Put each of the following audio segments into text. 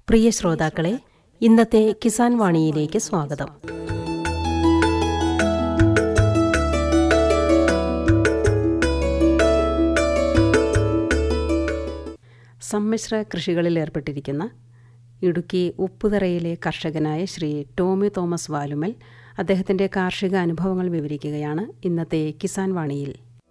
പ്രിയ ശ്രോതാക്കളെ ഇന്നത്തെ കിസാൻ വാണിയിലേക്ക് സ്വാഗതം സമ്മിശ്ര കൃഷികളിൽ ഏർപ്പെട്ടിരിക്കുന്ന ഇടുക്കി ഉപ്പുതറയിലെ കർഷകനായ ശ്രീ ടോമി തോമസ് വാലുമൽ അദ്ദേഹത്തിൻ്റെ കാർഷിക അനുഭവങ്ങൾ വിവരിക്കുകയാണ് ഇന്നത്തെ കിസാൻ വാണിയിൽ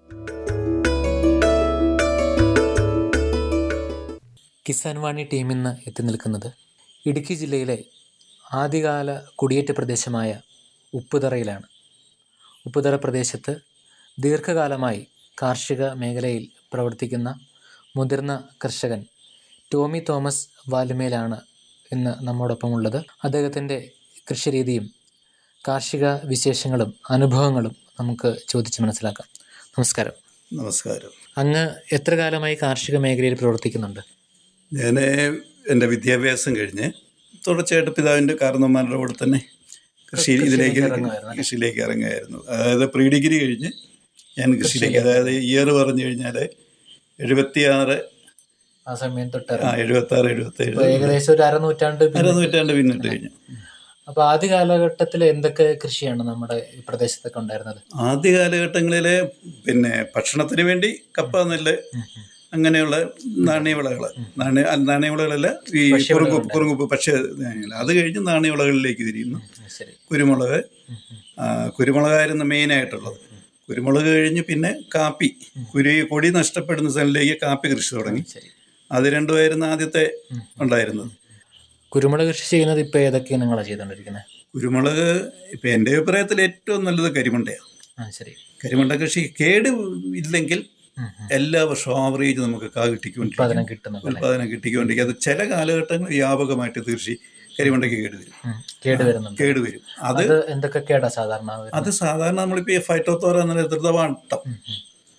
കിസാൻ വാണി ടീം ഇന്ന് എത്തി നിൽക്കുന്നത് ഇടുക്കി ജില്ലയിലെ ആദ്യകാല കുടിയേറ്റ പ്രദേശമായ ഉപ്പുതറയിലാണ് ഉപ്പുതറ പ്രദേശത്ത് ദീർഘകാലമായി കാർഷിക മേഖലയിൽ പ്രവർത്തിക്കുന്ന മുതിർന്ന കർഷകൻ ടോമി തോമസ് വാലുമേലാണ് ഇന്ന് നമ്മോടൊപ്പം ഉള്ളത് അദ്ദേഹത്തിൻ്റെ കൃഷിരീതിയും കാർഷിക വിശേഷങ്ങളും അനുഭവങ്ങളും നമുക്ക് ചോദിച്ച് മനസ്സിലാക്കാം നമസ്കാരം നമസ്കാരം അങ്ങ് എത്ര കാലമായി കാർഷിക മേഖലയിൽ പ്രവർത്തിക്കുന്നുണ്ട് ഞാൻ എൻ്റെ വിദ്യാഭ്യാസം കഴിഞ്ഞ് തുടർച്ചയായിട്ട് പിതാവിൻ്റെ കാരണവന്മാരുടെ കൂടെ തന്നെ കൃഷി ഇതിലേക്ക് ഇറങ്ങുമായിരുന്നു കൃഷിയിലേക്ക് ഇറങ്ങുമായിരുന്നു അതായത് പ്രീ ഡിഗ്രി കഴിഞ്ഞ് ഞാൻ കൃഷിയിലേക്ക് അതായത് ഇയർ പറഞ്ഞു കഴിഞ്ഞാൽ എഴുപത്തിയാറ് ആ സമയം തൊട്ട് ആ എഴുപത്തി ആറ് എഴുപത്തി ഏഴ് ഏകദേശം ഒരു അരനൂറ്റാണ്ട് അര നൂറ്റാണ്ട് പിന്നിട്ട് കഴിഞ്ഞു അപ്പൊ ആദ്യ കാലഘട്ടത്തിൽ എന്തൊക്കെ കൃഷിയാണ് നമ്മുടെ ഈ പ്രദേശത്തൊക്കെ ഉണ്ടായിരുന്നത് ആദ്യ കാലഘട്ടങ്ങളിൽ പിന്നെ ഭക്ഷണത്തിന് വേണ്ടി കപ്പ നെല്ല് അങ്ങനെയുള്ള നാണ്യവിളകൾ നാണ്യ അല്ല, നാണ്യവിളകളല്ല ഈ കുറുങ്ങുപ്പ് കുറുങ്ങുപ്പ് പക്ഷേ അത് കഴിഞ്ഞ് നാണ്യവിളകളിലേക്ക് തിരിയുന്നു ശരി കുരുമുളക് ആ, കുരുമുളകായിരുന്നു മെയിനായിട്ടുള്ളത് കുരുമുളക് കഴിഞ്ഞ് പിന്നെ കാപ്പി കുരു കൊടി നഷ്ടപ്പെടുന്ന സ്ഥലത്തേക്ക് കാപ്പി കൃഷി തുടങ്ങി ശരി അത് രണ്ടുമായിരുന്നു ആദ്യത്തെ ഉണ്ടായിരുന്നത് കുരുമുളക് കൃഷി ചെയ്യുന്നത് ഇപ്പൊ ഏതൊക്കെയാണ് നിങ്ങളാണ് ചെയ്തുകൊണ്ടിരിക്കുന്നത് കുരുമുളക് ഇപ്പം എൻ്റെ അഭിപ്രായത്തിൽ ഏറ്റവും നല്ലത് കരിമണ്ടയാണ് ആ ശരി കരിമണ്ട കൃഷി കേട് ഇല്ലെങ്കിൽ ഉം, ഉം. എല്ലാ വർഷവും ആവറേജ് നമുക്ക് കാ കിട്ടിക്കൊണ്ടിരിക്കും ഉത്പാദനം കിട്ടുന്നുണ്ട് അല്ലേ? ഉൽപാദനം കിട്ടിക്കൊണ്ടിരിക്കും അത് ചില കാലഘട്ടങ്ങളിൽ വ്യാപകമായിട്ട് കൃഷി കരിമണ്ടയ്ക്ക് കേട് വരും ഉം. കേട് വരുന്നുണ്ട് കേട് വരും അത് അത് എന്തൊക്കെ കേടാ സാധാരണ വരുന്നത്? അത് സാധാരണ നമ്മളിപ്പോൾ ഈ ഫൈറ്റോത്തോറ എന്ന ധൃതവാട്ടം ഉം, ഉം.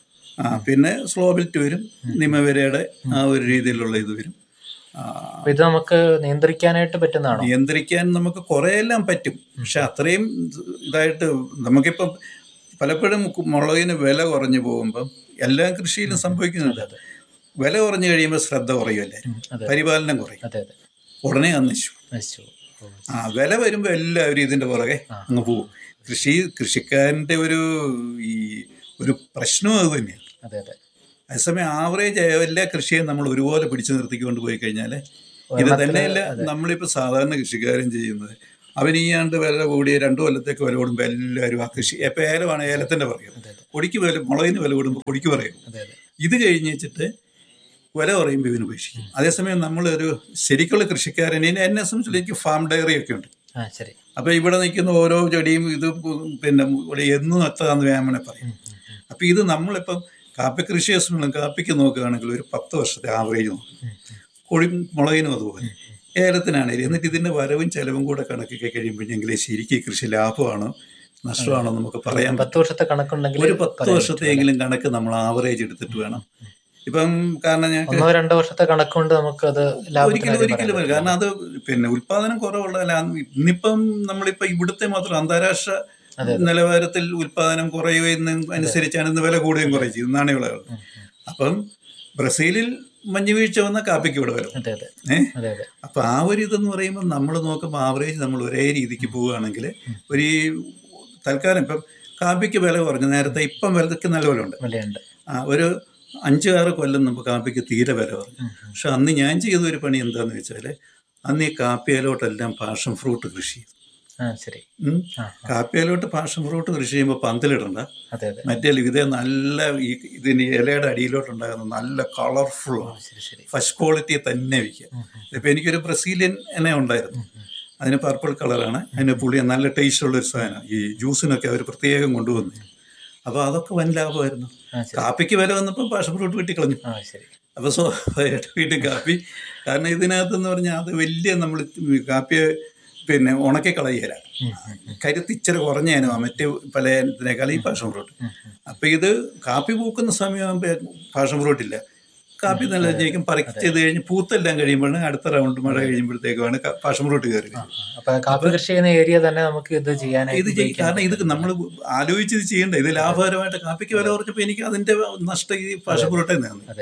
ആ പിന്നെ സ്ലോബിൽറ്റ് വരും നിമവരയുടെ ആ ഒരു രീതിയിലുള്ള ഇത് വരും ആ, അപ്പൊ ഇത് നമുക്ക് നിയന്ത്രിക്കാനായിട്ട് പറ്റുന്നതാണോ നിയന്ത്രിക്കാൻ നമുക്ക് കുറേയെല്ലാം പറ്റും പക്ഷെ അത്രയും ഇതായിട്ട് നമുക്കിപ്പം പലപ്പോഴും കു- മുളകിന് വില കുറഞ്ഞു പോകുമ്പം എല്ലാ കൃഷിയിലും സംഭവിക്കുന്നുണ്ട് വില കുറഞ്ഞു കഴിയുമ്പോൾ ശ്രദ്ധ കുറയുമല്ലേ ഉം, അതെ പരിപാലനം കുറയും അതെ അതെ ഉടനെ അന്നിച്ചു നശിച്ചു ഓ, ആ വില വരുമ്പോൾ എല്ലാവരും ഇതിന്റെ പുറകെ അങ്ങ് പോകും കൃഷി കൃഷിക്കാരന്റെ ഒരു ഈ ഒരു പ്രശ്നവും അത് തന്നെയാണ് അതെ അതെ അതേസമയം ആവറേജ് എല്ലാ കൃഷിയും നമ്മൾ ഒരുപോലെ പിടിച്ചു നിർത്തിക്കൊണ്ട് പോയി കഴിഞ്ഞാൽ ഇത് ഒരെണ്ണത്തിന് തന്നെയല്ല നമ്മളിപ്പോൾ സാധാരണ കൃഷിക്കാരൻ ചെയ്യുന്നത് അവൻ ഈ ആണ്ട് വില കൂടിയ രണ്ടു കൊല്ലത്തേക്ക് വില കൂടുമ്പോൾ എല്ലാവരും ആ കൃഷി ഇപ്പം ഏലമാണ് ഏലത്തിന്റെ പറയുന്നത് അതെ അതെ പൊടിക്ക് വില മുളകിന് വില കൂടുമ്പോൾ പൊടിക്ക് പറയും അതെ അതെ ഇത് കഴിഞ്ഞ് വെച്ചിട്ട് വില കുറയുമ്പോൾ ഇവന് ഉപേക്ഷിക്കും അതേസമയം നമ്മളൊരു ശരിക്കുള്ള കൃഷിക്കാരൻ ഇനി എന്നെ സംബന്ധിച്ചിടത്തോളം എനിക്ക് ഫാം ഡയറി ഒക്കെ ഉണ്ട് ആ ശരി അപ്പൊ ഇവിടെ നിൽക്കുന്ന ഓരോ ചെടിയും ഇത് പിന്നെ ഇവിടെ എന്നും എത്താന്ന് വേമനെ പറയും അപ്പൊ ഇത് നമ്മളിപ്പം കാപ്പി കൃഷി സംബന്ധിച്ചും കാപ്പിക്ക് നോക്കുകയാണെങ്കിൽ ഒരു പത്ത് വർഷത്തെ ആവറേജ് നോക്കും കൊടി മുളകിനും അതുപോലെ ഏലത്തിനാണേലും എന്നിട്ട് ഇതിന്റെ വരവും ചെലവും കൂടെ കണക്കൊക്കെ കഴിയുമ്പോഴെങ്കിൽ ശരിക്കും ഈ കൃഷി ലാഭമാണോ നഷ്ടമാണോ നമുക്ക് പറയാൻ പറ്റും പത്ത് വർഷത്തെ കണക്കുണ്ടെങ്കിൽ ഒരു പത്ത് വർഷത്തെയെങ്കിലും കണക്ക് നമ്മൾ ആവറേജ് എടുത്തിട്ട് വേണം ഇപ്പം കാരണം ഞങ്ങൾക്ക് ഒന്നോ രണ്ടോ വർഷത്തെ കണക്കുകൊണ്ട് നമുക്ക് അത് ഒരിക്കലും ഒരിക്കലും വരും കാരണം അത് പിന്നെ ഉൽപാദനം കുറവുള്ളതല്ല ഇന്നിപ്പം നമ്മളിപ്പോ ഇവിടുത്തെ മാത്രം അന്താരാഷ്ട്ര നിലവാരത്തിൽ ഉൽപാദനം കുറയുകയെന്ന് അനുസരിച്ചാണ് ഇന്ന് വില കൂടുകയും കുറയും ചെയ്യും നാണ്യവിളകൾ അപ്പം ബ്രസീലിൽ മഞ്ഞ് വീഴ്ച വന്ന കാപ്പിക്ക് ഇവിടെ വരും അതെ അതെ ഏഹ് അതെ അതെ അപ്പൊ ആ ഒരു ഇതെന്ന് പറയുമ്പോൾ നമ്മൾ നോക്കുമ്പോൾ ആവറേജ് നമ്മൾ ഒരേ രീതിക്ക് പോവുകയാണെങ്കിൽ ഒരു ഈ തൽക്കാലം ഇപ്പം കാപ്പിക്ക് വില കുറഞ്ഞു നേരത്തെ ഇപ്പം വിലക്ക് നല്ല വില ഉണ്ട് വിലയുണ്ട് ആ ഒരു അഞ്ച് ആറ് കൊല്ലം മുമ്പ് കാപ്പിക്ക് തീരെ വില പറഞ്ഞു പക്ഷെ അന്ന് ഞാൻ ചെയ്ത ഒരു പണി എന്താന്ന് വെച്ചാൽ അന്ന് ഈ കാപ്പിയിലോട്ടെല്ലാം പാഷൻ ഫ്രൂട്ട് കൃഷി ചെയ്തു ആ ശരി ഉം. ആ കാപ്പിയിലോട്ട് പാഷൻ ഫ്രൂട്ട് കൃഷി ചെയ്യുമ്പോൾ പന്തലിടണ്ട അതെ അതെ മറ്റേ ഇത് നല്ല ഈ ഇതിന് ഇലയുടെ അടിയിലോട്ടുണ്ടാകുന്ന നല്ല കളർഫുൾ ആണ് ശരി ശരി ഫസ്റ്റ് ക്വാളിറ്റി തന്നെ വിൽക്കുക ഇപ്പം എനിക്കൊരു ബ്രസീലിയൻ എന്നെ ഉണ്ടായിരുന്നു അതിന് പർപ്പിൾ കളറാണ് അതിന് പുളി നല്ല ടേസ്റ്റ് ഉള്ള ഒരു സാധനം ഈ ജ്യൂസിനൊക്കെ അവർ പ്രത്യേകം കൊണ്ടുവന്നു അപ്പോൾ അതൊക്കെ വൻ ലാഭമായിരുന്നു ആ ശരി കാപ്പിക്ക് വില വന്നപ്പോൾ പാഷൻ ഫ്രൂട്ട് വെട്ടിക്കളഞ്ഞു ആ ശരി അപ്പോൾ സ്വാഭാവികമായിട്ട് വീട്ടിൽ കാപ്പി കാരണം ഇതിനകത്തെന്ന് പറഞ്ഞാൽ അത് വലിയ നമ്മൾ കാപ്പിയെ പിന്നെ ഉണക്കി കളയുകയില്ല കരുത്ത് ഇച്ചിരി കുറഞ്ഞേനോ മറ്റ് പല ഇതിനേക്കാൾ ഈ പാഷൻ ഫ്രൂട്ട് അപ്പം ഇത് കാപ്പി പൂക്കുന്ന സമയമാകുമ്പോൾ പാഷൻ ഫ്രൂട്ട് ഇല്ല കാപ്പി നല്ല ജയിക്കും പറിക്ക് ചെയ്ത് കഴിഞ്ഞ് പൂത്തെല്ലാം കഴിയുമ്പോഴാണ് അടുത്ത റൗണ്ട് മഴ കഴിയുമ്പോഴത്തേക്കുമാണ് പാഷൻ ഫ്രൂട്ട് കയറി വരുന്നത്. അപ്പൊ കാപ്പി കൃഷി ചെയ്യുന്ന ഏരിയ തന്നെ നമുക്ക് ഇത് ചെയ്യാനായിട്ട് ഇത് ചെയ്യും കാരണം ഇത് നമ്മൾ ആലോചിച്ച് ഇത് ചെയ്യണ്ട ഇത് ലാഭകരമായിട്ട് കാപ്പിക്ക് വില കുറച്ചപ്പോൾ എനിക്ക് അതിന്റെ നഷ്ടം ഈ പാഷൻ ഫ്രൂട്ടേ നിന്ന് അതെ അതെ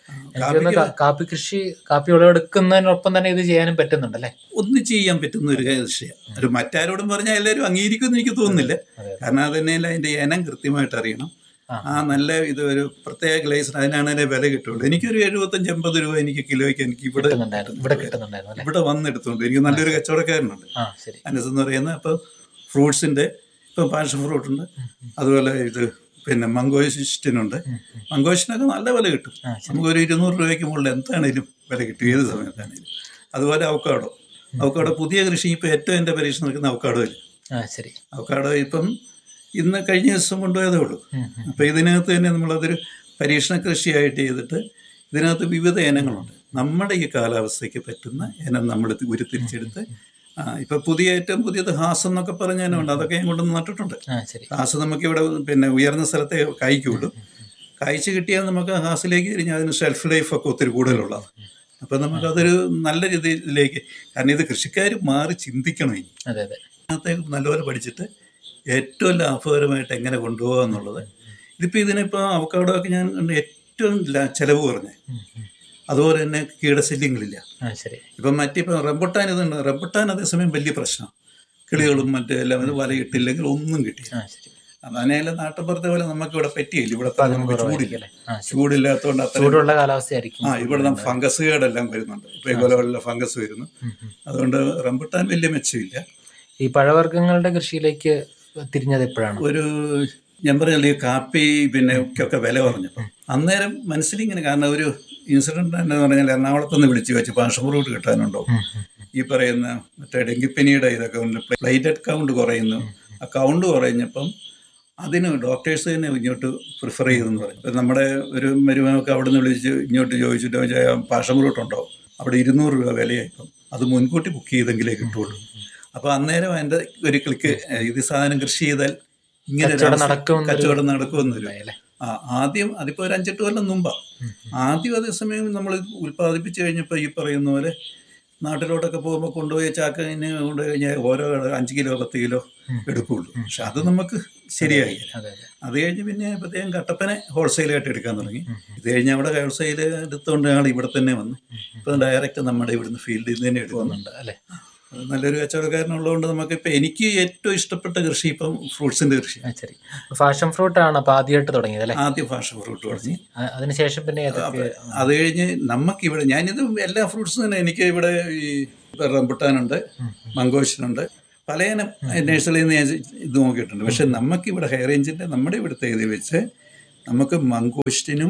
എനിക്ക് തോന്നുന്നു കാ- കാപ്പി കൃഷി കാപ്പി വിളവെടുക്കുന്നതിനൊപ്പം തന്നെ ഇത് ചെയ്യാനും പറ്റുന്നുണ്ടല്ലേ ഒന്ന് ചെയ്യാൻ പറ്റുന്ന ഒരു വിഷയം ഒരു മറ്റാരോടും പറഞ്ഞാൽ എല്ലാവരും അംഗീകരിക്കുമെന്ന് എനിക്ക് തോന്നുന്നില്ല അതെ. കാരണം അത് തന്നെയല്ല അതിന്റെ ഇനം കൃത്യമായിട്ട് അറിയണം ആ. ആ നല്ല ഇത് ഒരു പ്രത്യേക ഗ്ലേസിന് അതിനാണ് അതിന്റെ വില കിട്ടുള്ളൂ എനിക്കൊരു എഴുപത്തഞ്ച് എൺപത് രൂപ എനിക്ക് കിലോയ്ക്ക് എനിക്ക് ഇവിടെ കിട്ടുന്നുണ്ടായിരുന്നു ഇവിടെ കിട്ടുന്നുണ്ടായിരുന്നു അല്ലേ ഇവിടെ വന്നെടുത്തോണ്ട് എനിക്ക് നല്ലൊരു കച്ചവടക്കാരനുണ്ട് ആ ശരി അനസ് എന്ന് പറയുന്ന അപ്പോൾ ഫ്രൂട്ട്സിന്റെ ഇപ്പം പാഷൻ ഫ്രൂട്ട് ഉണ്ട് അതുപോലെ ഇത് പിന്നെ മംഗോയിസ്റ്റിനുണ്ട് മംഗോയിസ്റ്റിനൊക്കെ നല്ല വില കിട്ടും ആ, നമുക്ക് ഒരു ഇരുന്നൂറ് രൂപയ്ക്ക് മുകളിൽ എന്താണേലും വില കിട്ടും ഏത് സമയത്താണേലും അതുപോലെ അവക്കാടോ അവക്കാടോ പുതിയ കൃഷി ഇപ്പം ഏറ്റവും എൻ്റെ പരീക്ഷ നിൽക്കുന്ന അവക്കാടോ ഇല്ല ആ ശരി അവക്കാടോ ഇപ്പം ഇന്ന് കഴിഞ്ഞ ദിവസം കൊണ്ടുപോയതേ ഉള്ളൂ ഉം, ഉം. അപ്പം ഇതിനകത്ത് തന്നെ നമ്മളതൊരു പരീക്ഷണ കൃഷിയായിട്ട് ചെയ്തിട്ട് ഇതിനകത്ത് വിവിധ ഇനങ്ങളുണ്ട് നമ്മുടെ ഈ കാലാവസ്ഥയ്ക്ക് പറ്റുന്ന ഇനം നമ്മൾ ഉരുത്തിരിച്ചെടുത്ത് ആ, ഇപ്പൊ പുതിയ ഏറ്റവും പുതിയത് ഹാസം എന്നൊക്കെ പറഞ്ഞ ഇനമുണ്ട് അതൊക്കെ ഞാൻ കൊണ്ടുവന്ന് നട്ടിട്ടുണ്ട് ആ ശരി ഹാസ് നമുക്ക് ഇവിടെ പിന്നെ ഉയർന്ന സ്ഥലത്തെ കായ്ക്കുള്ളൂ കായ്ച്ചു കിട്ടിയാൽ നമുക്ക് ആ ഹാസിലേക്ക് തിരിഞ്ഞാൽ അതിന് ഷെൽഫ് ലൈഫ് ഒക്കെ ഒത്തിരി കൂടുതലുള്ളതാണ് അപ്പം നമുക്കതൊരു നല്ല രീതിയിലേക്ക് കാരണം ഇത് കൃഷിക്കാർ മാറി ചിന്തിക്കണം ഇനി അതെ അതെ അതിനകത്തേക്ക് നല്ലപോലെ പഠിച്ചിട്ട് ഏറ്റവും ലാഭകരമായിട്ട് എങ്ങനെ കൊണ്ടുപോകുക എന്നുള്ളത് ഇതിപ്പോൾ ഇതിനിപ്പോൾ അവക്കാടോ ഒക്കെ ഞാൻ കണ്ട ഏറ്റവും ലാ- ചെലവ് കുറഞ്ഞ് ഉം, ഉം. അതുപോലെ തന്നെ കീടശല്യങ്ങളില്ല ആ ശരി ഇപ്പം മറ്റിപ്പോൾ റബ്ബട്ടാൻ ഇതുണ്ട് റബ്ബട്ടാൻ അതേസമയം വലിയ പ്രശ്നമാണ് കിളികളും മറ്റേ എല്ലാം ഇത് വലയിട്ടില്ലെങ്കിൽ ഒന്നും കിട്ടില്ല ആ ശരി അതനെല്ലാം നാട്ടുപുറത്തെ പോലെ നമുക്ക് ഇവിടെ പറ്റിയില്ല ഇവിടെ നമുക്ക് ചൂടില്ല കുറവായിരിക്കും അല്ലേ ആ ശരി ചൂടില്ലാത്തതുകൊണ്ട് അത്ര ചൂടുള്ള കാലാവസ്ഥയായിരിക്കും ആ ഇവിടെ നിന്ന് ഫംഗസ് കേടെല്ലാം വരുന്നുണ്ട് ഇപ്പൊ ഈ കൊലകളിലെ ഫംഗസ് വരുന്നു ഉം, ഉം. അതുകൊണ്ട് റംബുട്ടാൻ വലിയ മെച്ചമില്ല ഈ പഴവർഗ്ഗങ്ങളുടെ കൃഷിയിലേക്ക് തിരിഞ്ഞത് എപ്പോഴാണ് ഒരു ഞാൻ പറഞ്ഞല്ലോ ഈ കാപ്പി പിന്നെ ഒക്കെ വില പറഞ്ഞപ്പോൾ അന്നേരം മനസ്സിലിങ്ങനെ കാരണം ഒരു ഇൻസിഡന്റ് എന്ന് പറഞ്ഞാൽ എറണാകുളത്തുനിന്ന് വിളിച്ചു വെച്ച് പാഷൻ ഫ്രൂട്ട് കിട്ടാനുണ്ടോ ഉം, ഉം. ഈ പറയുന്ന മറ്റേ ഡെങ്കിപ്പനിയുടെ ഇതൊക്കെ ഉണ്ട് പ്ലേറ്റഡ് കൗണ്ട് കുറയുന്നു ആ കൗണ്ട് കുറഞ്ഞപ്പം അതിന് ഡോക്ടേഴ്സ് തന്നെ ഇങ്ങോട്ട് പ്രിഫർ ചെയ്തെന്ന് പറഞ്ഞു ഇപ്പം നമ്മുടെ ഒരു മരുമകൾക്ക് അവിടെ നിന്ന് വിളിച്ച് ഇങ്ങോട്ട് ചോദിച്ചിട്ട് ചോദിച്ചാൽ പാഷൻ ഫ്രൂട്ട് ഉണ്ടോ അവിടെ ഇരുന്നൂറ് രൂപ വിലയായി ഇപ്പം അത് മുൻകൂട്ടി ബുക്ക് ചെയ്തെങ്കിലേ കിട്ടുള്ളൂ അപ്പോൾ അന്നേരം എൻ്റെ ഒരു ക്ലിക്ക് ഇത് സാധനം കൃഷി ചെയ്താൽ ഇങ്ങനെ ഒരു കച്ചവടം അവസ്ഥ- നടക്കുമെന്നൊരു- കച്ചവടം നടക്കുമെന്നൊരു അല്ലേ ആ ആദ്യം അതിപ്പോ ഒരു അഞ്ചെട്ട് കൊല്ലം മുമ്പാ ആദ്യം അതേസമയം നമ്മൾ ഉൽപ്പാദിപ്പിച്ചു കഴിഞ്ഞപ്പോൾ ഈ പറയുന്ന പോലെ നാട്ടിലോട്ടൊക്കെ പോകുമ്പോൾ കൊണ്ടുപോയി ചാക്കിന് കൊണ്ടുപോയി കഴിഞ്ഞാൽ ഓരോ അഞ്ച് കിലോ പത്ത് കിലോ എടുക്കുള്ളൂ പക്ഷെ അത് നമുക്ക് ശരിയായില്ല അതെ അതെ അത് കഴിഞ്ഞ് പിന്നെ പ്രത്യേകം കട്ടപ്പനെ ഹോൾസെയിലായിട്ട് എടുക്കാൻ തുടങ്ങി ഇത് കഴിഞ്ഞ് അവിടെ ഹോൾസെയിൽ എടുത്തുകൊണ്ട് ഞങ്ങൾ ഇവിടെ തന്നെ വന്നു ഇപ്പം ഡയറക്റ്റ് നമ്മുടെ ഇവിടുന്ന് ഫീൽഡിൽ നിന്ന് തന്നെ എടുക്കുന്നു ഉണ്ട് അല്ലേ അത് നല്ലൊരു കച്ചവടക്കാരനുള്ളതുകൊണ്ട് നമുക്ക് ഇപ്പം എനിക്ക് ഏറ്റവും ഇഷ്ടപ്പെട്ട കൃഷി ഇപ്പം ഫ്രൂട്ട്സിന്റെ കൃഷി ആ ശരി ഫാഷൻ ഫ്രൂട്ട് ആണ് അപ്പൊ ആദ്യമായിട്ട് തുടങ്ങിയത് അല്ലേ ആദ്യം ഫാഷൻ ഫ്രൂട്ട് തുടങ്ങി ആ, അതിനുശേഷം പിന്നെ ഏതൊക്കെ അത് കഴിഞ്ഞ് നമുക്കിവിടെ ഞാനിത് എല്ലാ ഫ്രൂട്ട്സും തന്നെ എനിക്ക് ഇവിടെ ഈ റംബുട്ടാനുണ്ട് മംഗോഷനുണ്ട് പലയിനം നഴ്സറിയിൽ നിന്ന് ഞാൻ ഇത് നോക്കിയിട്ടുണ്ട് പക്ഷെ നമുക്കിവിടെ ഹൈ റേഞ്ചിൻ്റെ നമ്മുടെ ഇവിടുത്തെ ഇതിൽ വെച്ച് നമുക്ക് മംഗോസ്റ്റിനും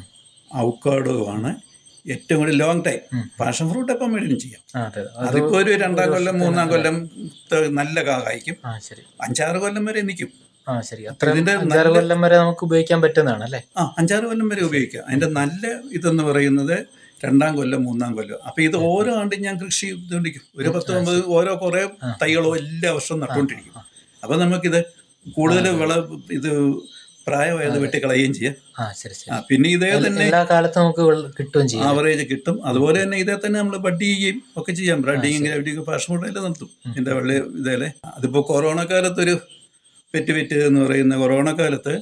ഔക്കാഡോവുമാണ് ഏറ്റവും കൂടുതൽ ലോങ് ടൈം പാഷൻ ഫ്രൂട്ട് എപ്പം വേണമെങ്കിലും ചെയ്യാം ആ അതെ അതെ. അത് അതിപ്പോൾ ഒരു രണ്ടാം കൊല്ലം മൂന്നാം കൊല്ലം ത- നല്ല കാ കായ്ക്കും ആ ശരി അഞ്ചാറ് കൊല്ലം വരെ നിൽക്കും ആ ശരി അത്ര ഇതിന്റെ അഞ്ചാറ് കൊല്ലം വരെ നമുക്ക് ഉപയോഗിക്കാൻ പറ്റുന്നതാണ് അല്ലേ ആ അഞ്ചാറ് കൊല്ലം വരെ ഉപയോഗിക്കാം അതിന്റെ നല്ല ഇതെന്ന് പറയുന്നത് രണ്ടാം കൊല്ലം മൂന്നാം കൊല്ലം അപ്പൊ ഇത് ഓരോ ആണ്ടും ഞാൻ കൃഷി ചെയ്തുകൊണ്ടിരിക്കും ഒരു പത്ത് ഒമ്പത് ഓരോ കുറെ തൈകളോ എല്ലാ വർഷവും നട്ടുകൊണ്ടിരിക്കും അപ്പൊ നമുക്കിത് കൂടുതൽ വിള ഇത് പ്രായമായത് വെട്ടിക്കളയുകയും ചെയ്യാം ആ ശരി ശരി ആ പിന്നെ ഇതേ തന്നെ എല്ലാ കാലത്തും നമുക്ക് വെള്ള- കിട്ടുകയും ചെയ്യും ആവറേജ് കിട്ടും അതുപോലെ തന്നെ ഇതേ തന്നെ നമ്മൾ ബഡ് ചെയ്യുകയും ഒക്കെ ചെയ്യാം ബ്രഡിങ് ഗ്രാഫ്റ്റിംഗ് ഫാഷൻ ഫുഡെല്ലാം നടത്തും ഇതിന്റെ വെള്ള ഇതേലെ അതിപ്പോ കൊറോണ കാലത്തൊരു പെറ്റ് പെറ്റ് എന്ന് പറയുന്ന കൊറോണ കാലത്ത്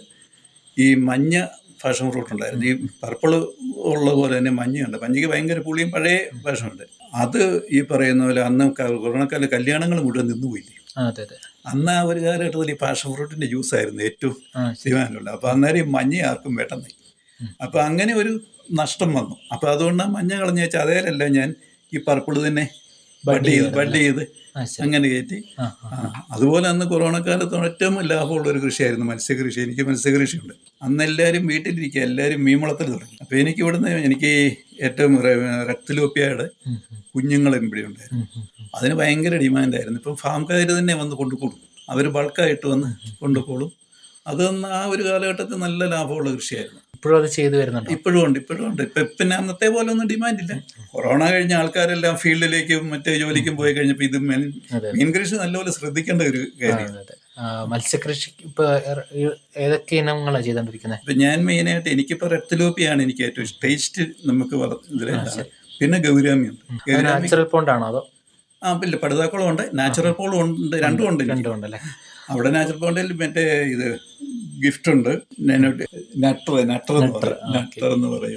ഈ മഞ്ഞ ഫാഷൻ ഫ്രൂട്ട് ഉണ്ടായിരുന്നു ഈ പർപ്പിൾ ഉള്ള പോലെ തന്നെ മഞ്ഞയുണ്ട് മഞ്ഞയ്ക്ക് ഭയങ്കര പുളിയും പഴയ ഫാഷനുണ്ട് അത് ഈ പറയുന്ന പോലെ അന്ന് ക- കൊറോണ കാലം കല്യാണങ്ങൾ മുഴുവൻ നിന്നുപോയില്ലേ ആ അതെ അതെ അന്ന് ആ ഒരു കാലഘട്ടത്തിൽ ഈ പാഷൻ ഫ്രൂട്ടിന്റെ ജ്യൂസ് ആയിരുന്നു ഏറ്റവും ആ ഡിമാൻഡുള്ളത് അപ്പൊ അന്നേരം ഈ മഞ്ഞ ആർക്കും വേണ്ടെന്നായി അപ്പൊ അങ്ങനെ ഒരു നഷ്ടം വന്നു അപ്പൊ അതുകൊണ്ട് ആ മഞ്ഞ കളഞ്ഞ വെച്ചാൽ അതേലല്ല ഞാൻ ഈ പർപ്പിൾ തന്നെ ബഡ് ചെയ്ത് ബഡ് ചെയ്ത് ആ ശരി അങ്ങനെ കയറ്റി ആ ആ, അതുപോലെ അന്ന് കൊറോണ കാലത്ത് ഏറ്റവും ലാഭമുള്ള ഒരു കൃഷിയായിരുന്നു മത്സ്യകൃഷി എനിക്ക് മത്സ്യകൃഷിയുണ്ട് അന്ന് എല്ലാവരും വീട്ടിലിരിക്കുക എല്ലാവരും മീൻവളത്തിൽ തുടങ്ങി അപ്പോൾ എനിക്ക് ഇവിടുന്ന് എനിക്ക് ഏറ്റവും രക്തലോപ്യയുടെ ഉം, ഉം, കുഞ്ഞുങ്ങളും ഇവിടെ ഉണ്ടായിരുന്നു ഉം, ഉം. അതിന് ഭയങ്കര ഡിമാൻഡായിരുന്നു ഇപ്പം ഫാംകാർ തന്നെ വന്ന് കൊണ്ടുപോകും അവർ ബൾക്കായിട്ട് വന്ന് കൊണ്ടുപോകും അത് അന്ന് ആ ഒരു കാലഘട്ടത്തിൽ നല്ല ലാഭമുള്ള കൃഷിയായിരുന്നു ഇപ്പോഴും അത് ചെയ്തു വരുന്നുണ്ടോ ഇപ്പോഴും ഉണ്ട് ഇപ്പോഴും ഉണ്ട് ഇപ്പം പിന്നെ അന്നത്തെ പോലെ ഒന്നും ഡിമാൻഡില്ല കൊറോണ കഴിഞ്ഞ ആൾക്കാരെല്ലാം ഫീൽഡിലേക്കും മറ്റേ ജോലിക്കും പോയി കഴിഞ്ഞപ്പോൾ ഇത് മീൻ അതെ. മീൻ കൃഷി നല്ലപോലെ ശ്രദ്ധിക്കേണ്ട ഒരു ആ, കാര്യം അതെ അതെ ആ, മത്സ്യകൃഷി ഇപ്പൊ ഏറെ- ഈ- ഏതൊക്കെ ഇനങ്ങളാണ് ചെയ്തോണ്ടിരിക്കുന്നത് ഇപ്പം ഞാൻ മെയിനായിട്ട് എനിക്കിപ്പോൾ റെപ്തലോപ്പിയാണ് എനിക്ക് ഏറ്റവും ഇഷ്ടം ടേസ്റ്റ് നമുക്ക് വള ഇതിലാണ് പിന്നെ ഗൗരാമിയുണ്ട് ഗൗരാമി നാച്ചുറൽ പോണ്ടാണോ അതോ ആ പിന്നെ പടുതാക്കുളം ഉണ്ട് നാച്ചുറൽ പോളും ഉണ്ട് രണ്ടും ഉണ്ട് എനിക്ക്. രണ്ടും ഉണ്ടല്ലേ അവിടെ നാച്ചുറൽ പോണ്ടിൽ മറ്റേ ഇത് ഗിഫ്റ്റ് ഉണ്ട് നട്ടർ നട്ടർ എന്ന് പറയും നട്ടർ എന്ന് പറയുന്ന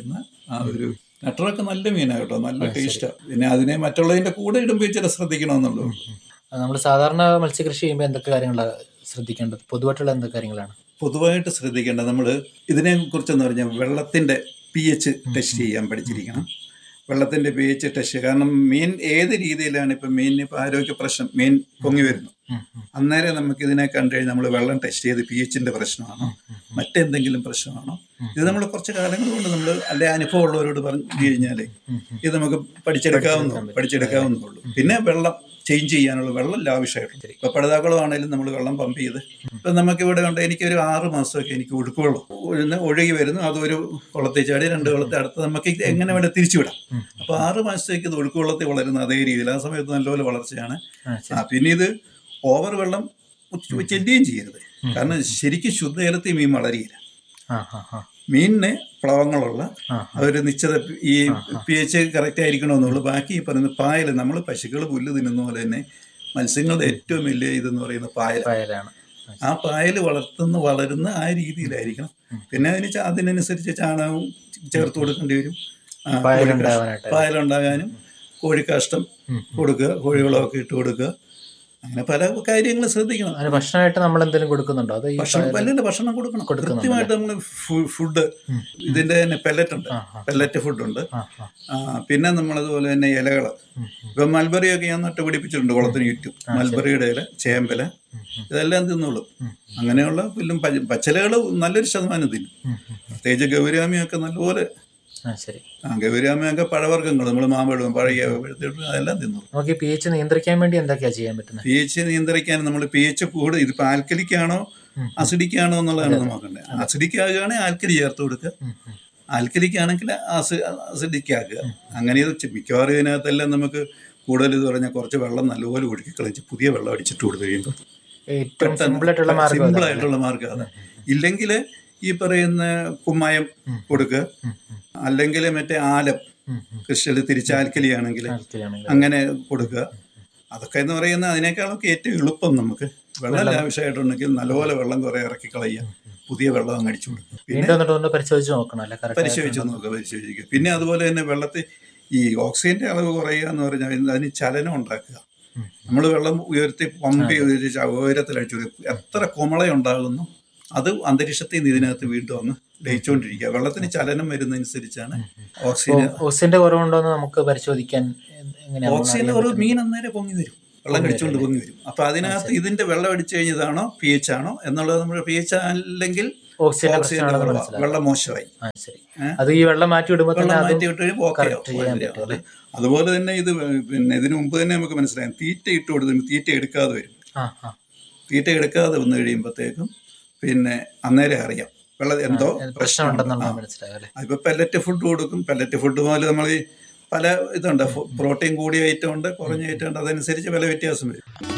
ആ ഒരു നട്ടറൊക്കെ നല്ല മീനാണ് കേട്ടോ നല്ല ടേസ്റ്റാണ് പിന്നെ അതിനെ മറ്റുള്ളതിന്റെ കൂടെ ഇടുമ്പോൾ ഇച്ചിരി ശ്രദ്ധിക്കണമെന്നുള്ളൂ നമ്മൾ സാധാരണ മത്സ്യകൃഷി ചെയ്യുമ്പോൾ എന്തൊക്കെ കാര്യങ്ങളാണ് ശ്രദ്ധിക്കേണ്ടത് പൊതുവായിട്ടുള്ള എന്തൊക്കെ കാര്യങ്ങളാണ് പൊതുവായിട്ട് ശ്രദ്ധിക്കേണ്ടത് നമ്മൾ ഇതിനെ കുറിച്ചെന്ന് പറഞ്ഞാൽ വെള്ളത്തിന്റെ പി എച്ച് ടെസ്റ്റ് ചെയ്യാൻ പഠിച്ചിരിക്കണം വെള്ളത്തിന്റെ പി എച്ച് ടെസ്റ്റ് കാരണം മീൻ ഏത് രീതിയിലാണ് ഇപ്പം മീനിന് ഇപ്പം ആരോഗ്യ പ്രശ്നം മീൻ പൊങ്ങി വരുന്നു ഉം, ഉം. അന്നേരം നമുക്ക് ഇതിനെ കണ്ടു കഴിഞ്ഞാൽ നമ്മൾ വെള്ളം ടെസ്റ്റ് ചെയ്ത് പി എച്ചിന്റെ പ്രശ്നമാണോ മറ്റെന്തെങ്കിലും പ്രശ്നമാണോ ഇത് നമ്മൾ കുറച്ച് കാലങ്ങൾ കൊണ്ട് നമ്മൾ അല്ലെ അനുഭവം ഉള്ളവരോട് പറഞ്ഞു കഴിഞ്ഞാൽ ഇത് നമുക്ക് പഠിച്ചെടുക്കാവുന്ന പഠിച്ചെടുക്കാവുന്നുള്ളൂ പിന്നെ വെള്ളം ചേഞ്ച് ചെയ്യാനുള്ള വെള്ളം ലാവിഷമായിട്ടുണ്ട് ഇപ്പൊ പടുതാക്കുളമാണെങ്കിലും നമ്മൾ വെള്ളം പമ്പ് ചെയ്ത് ഇപ്പൊ നമുക്ക് ഇവിടെ ഉണ്ട് എനിക്കൊരു ആറ് മാസമൊക്കെ എനിക്ക് ഒഴുക്കുവെള്ളം ഒഴുന്ന് ഒഴുകി വരുന്നു അതൊരു കുളത്തിൽ ചാടി രണ്ട് കുളത്തിൽ അടുത്ത് നമുക്ക് ഇത് എങ്ങനെ വേണ്ട തിരിച്ചു വിടാം അപ്പൊ ആറ് മാസത്തേക്ക് ഇത് ഒഴുക്കുവെള്ളത്തിൽ വളരുന്ന അതേ രീതിയിൽ ആ സമയത്ത് നല്ലപോലെ വളർച്ചയാണ് ആ, ശരി. ആ പിന്നെ ഇത് ഓവർ വെള്ളം ഉച്ച- ചെല്ലുകയും ചെയ്യരുത് കാരണം ശരിക്കും ശുദ്ധജലത്തിൽ മീൻ വളരുകയില്ല ആ ആ ആ മീനിന് പ്ലവങ്ങളുള്ള ആ, ഒരു നിശ്ചിത ഈ പി എച്ച് കറക്റ്റ് ആയിരിക്കണമെന്നുള്ളൂ ബാക്കി ഈ പറയുന്ന പായൽ നമ്മൾ പശുക്കൾ പുല്ല് തിന്നുന്ന പോലെ തന്നെ മത്സ്യങ്ങളുടെ ഏറ്റവും വലിയ ഇതെന്ന് പറയുന്ന പായൽ പായലാണ് ആ പായൽ വളർത്തുന്ന വളരുന്ന ആ രീതിയിലായിരിക്കണം പിന്നെ അതിന് ചാ- അതിനനുസരിച്ച് ചാണകവും ചേർത്ത് കൊടുക്കേണ്ടി വരും ആ, പായലുണ്ടാവാനായിട്ട് പായലുണ്ടാകാനും കോഴിക്കാഷ്ടം കൊടുക്കുക കോഴികളൊക്കെ ഇട്ട് കൊടുക്കുക അങ്ങനെ പല കാര്യങ്ങളും ശ്രദ്ധിക്കണം അതിന് ഭക്ഷണമായിട്ട് നമ്മൾ എന്തെങ്കിലും കൊടുക്കുന്നുണ്ടോ അത് ഈ ഭക്ഷണം പല്ലിന്റെ ഭക്ഷണം കൊടുക്കണം കൊടുക്കുന്നുണ്ട് കൃത്യമായിട്ട് നമ്മൾ ഫുഡ് ഇതിന്റെ തന്നെ പെല്ലറ്റ് ഉണ്ട് ആ, ആ. പെല്ലറ്റ് ഫുഡ് ഉണ്ട് ആ ആ ആ, പിന്നെ നമ്മളതുപോലെ തന്നെ ഇലകൾ ഇപ്പൊ മൽബറി ഒക്കെ ഞാൻ നട്ട് പിടിപ്പിച്ചിട്ടുണ്ട് കുളത്തിന് ചുറ്റും മൽബറിയുടെ ഇല ചേമ്പല ഇതെല്ലാം തിന്നോളും അങ്ങനെയുള്ള പുല്ലും പച്ചലകൾ നല്ലൊരു ശതമാനം തിന്നും പ്രത്യേകിച്ച് ഗൗരാമിയൊക്കെ നല്ലപോലെ ആ ശരി ആ ഗൗരാമിയൊക്കെ പഴവർഗ്ഗങ്ങൾ നമ്മൾ മാമ്പഴവും പഴകിയ പഴുത്തിട്ട് അതെല്ലാം തിന്നോളും നമുക്ക് ഈ പി എച്ച് നിയന്ത്രിക്കാൻ വേണ്ടി എന്തൊക്കെയാ ചെയ്യാൻ പറ്റുന്നത് പി എച്ച് നിയന്ത്രിക്കാൻ നമ്മൾ പി എച്ച് കൂടെ ഇതിപ്പോൾ ആൽക്കലിക്കാണോ അസിഡിക്കാണോ എന്നുള്ളതാണ് നോക്കേണ്ടത് അസിഡിക് ആകുകയാണെങ്കിൽ ആൽക്കലി ചേർത്ത് കൊടുക്കുക ആൽക്കലിക്കാണെങ്കിൽ ആസി അസിഡിക് ആക്കുക അങ്ങനെ ഇത് ചെ- മിക്കവാറും ഇതിനകത്തെല്ലാം നമുക്ക് കൂടുതൽ ഇത് പറഞ്ഞാൽ കുറച്ച് വെള്ളം നല്ലപോലെ ഒഴുക്കി കളഞ്ഞ് പുതിയ വെള്ളം അടിച്ചിട്ട് കൊടുത്തു കഴിയുമ്പോൾ ഏറ്റവും സിമ്പിൾ ആയിട്ടുള്ള മാർഗം സിമ്പിൾ അതാണ്. ആയിട്ടുള്ള മാർഗ്ഗം അതാണ് ഇല്ലെങ്കിൽ ഈ പറയുന്ന കുമ്മായം കൊടുക്കുക അല്ലെങ്കിൽ മറ്റേ ആലം കൃഷിയിൽ തിരിച്ച് ആൽക്കലി ആണെങ്കിൽ ആൽക്കലിയാണെങ്കിൽ. അങ്ങനെ കൊടുക്കുക അതൊക്കെ എന്ന് പറയുന്നത് അതിനേക്കാളൊക്കെ ഏറ്റവും എളുപ്പം നമുക്ക് വെള്ളം ആവശ്യമായിട്ടുണ്ടെങ്കിൽ നല്ലപോലെ വെള്ളം കുറെ ഇറക്കി കളയുക പുതിയ വെള്ളം അങ്ങ് അടിച്ചു കൊടുക്കുക പിന്നെ വീണ്ടും എന്നിട്ട് ഒന്ന് പരിശോധിച്ച് നോക്കണം അല്ലെ കറക്റ്റ് പരിശോധിച്ച് നോക്കുക പരിശോധിക്കുക പിന്നെ അതുപോലെ തന്നെ വെള്ളത്തിൽ ഈ ഓക്സിജന്റെ അളവ് കുറയുക എന്ന് പറഞ്ഞാൽ അതിന് ചലനം ഉണ്ടാക്കുക നമ്മൾ വെള്ളം ഉയർത്തി പമ്പി ഉയർത്തി ഉയരത്തിൽ അടിച്ചു കൊടുക്കുക. എത്ര കുമള ഉണ്ടാകുന്നു അത് അന്തരീക്ഷത്തിൽ നിന്ന് ഇതിനകത്ത് വീണ്ടും അങ്ങ് ലയിച്ചുകൊണ്ടിരിക്കുക വെള്ളത്തിന് ചലനം വരുന്നതനുസരിച്ചാണ് ഓക്സിജൻ ഓക്സിജന്റെ കുറവുണ്ടോ എന്ന് നമുക്ക് പരിശോധിക്കാൻ എങ്ങനെയാണ് ഓക്സിജൻ ഒരു മീൻ അന്നേരം പൊങ്ങി വരും വെള്ളം കടിച്ചുകൊണ്ട് പൊങ്ങി വരും അപ്പൊ അതിനകത്ത് ഇതിന്റെ വെള്ളം അടിച്ചു കഴിഞ്ഞതാണോ പി എച്ച് ആണോ എന്നുള്ളത് നമ്മൾ പി എച്ച് അല്ലെങ്കിൽ ഓക്സിജന്റെ ഓക്സിജന്റെ പ്രശ്നമാണെന്ന് കുറവാ. മനസ്സിലാവും വെള്ളം മോശമായി ആ ശരി ഏ? അത് ഈ വെള്ളം മാറ്റി വിടുമ്പോൾ തന്നെ വെള്ളം അത് മാറ്റി വിട്ട് കഴിയുമ്പോൾ ഓക്കെ correct ചെയ്യാൻ പറ്റും അല്ലേ? അതുപോലെ തന്നെ ഇത് പിന്നെ ഇതിനു മുമ്പ് തന്നെ നമുക്ക് മനസ്സിലായി തീറ്റ ഇട്ട് കൊടുത്ത് തീറ്റ എടുക്കാതെ വരും ആ ആ തീറ്റ എടുക്കാതെ വന്നു കഴിയുമ്പോഴത്തേക്കും പിന്നെ അന്നേരം അറിയാം വെള്ളം എന്തോ പ്രശ്നം പ്രശ്നമുണ്ട് ഉണ്ടെന്നുള്ളത് മനസ്സിലാവും അല്ലേ ഇപ്പൊ പെല്ലറ്റ് ഫുഡ് കൊടുക്കും പെല്ലറ്റ് ഫുഡ് മുതൽ നമ്മൾ ഈ പല ഇതുണ്ട് പ്രോട്ടീൻ കൂടിയ ഐറ്റം ഉണ്ട് കുറഞ്ഞ ഐറ്റം ഉണ്ട് അതനുസരിച്ച് വില വ്യത്യാസം വരും